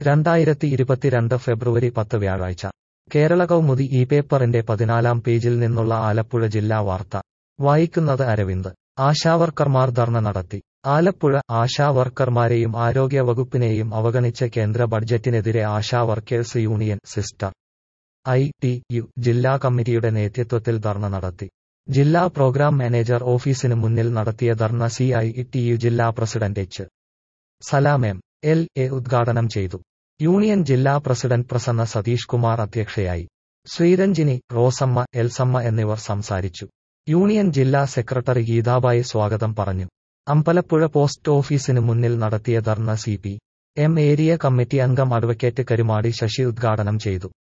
രണ്ടായിരത്തി ഇരുപത്തിരണ്ട് ഫെബ്രുവരി പത്ത് വ്യാഴാഴ്ച കേരള കൗമുദി ഈ പേപ്പറിന്റെ പതിനാലാം പേജിൽ നിന്നുള്ള ആലപ്പുഴ ജില്ലാ വാർത്ത വായിക്കുന്നത് അരവിന്ദ് ആശാവർക്കർമാർ ധർണ നടത്തി ആലപ്പുഴ ആശാവർക്കർമാരെയും ആരോഗ്യ വകുപ്പിനെയും അവഗണിച്ച കേന്ദ്ര ബഡ്ജറ്റിനെതിരെ Asha workers union sister I T U ജില്ലാ കമ്മിറ്റിയുടെ നേതൃത്വത്തിൽ ധർണ നടത്തി ജില്ലാ പ്രോഗ്രാം മാനേജർ ഓഫീസിന് മുന്നിൽ നടത്തിയ ധർണ സി ഐ ടി യു ജില്ലാ president H Salam M L A ഉദ്ഘാടനം ചെയ്തു യൂണിയൻ ജില്ലാ പ്രസിഡന്റ് പ്രസന്ന സതീഷ് കുമാർ അധ്യക്ഷയായി ശ്രീരഞ്ജിനി റോസമ്മ എൽസമ്മ എന്നിവർ സംസാരിച്ചു യൂണിയൻ ജില്ലാ സെക്രട്ടറി ഗീതാബായി സ്വാഗതം പറഞ്ഞു അമ്പലപ്പുഴ പോസ്റ്റ് ഓഫീസിന് മുന്നിൽ നടത്തിയ ധർണ C P M area committee അംഗം അഡ്വക്കേറ്റ് കരുമാടി ശശി ഉദ്ഘാടനം ചെയ്തു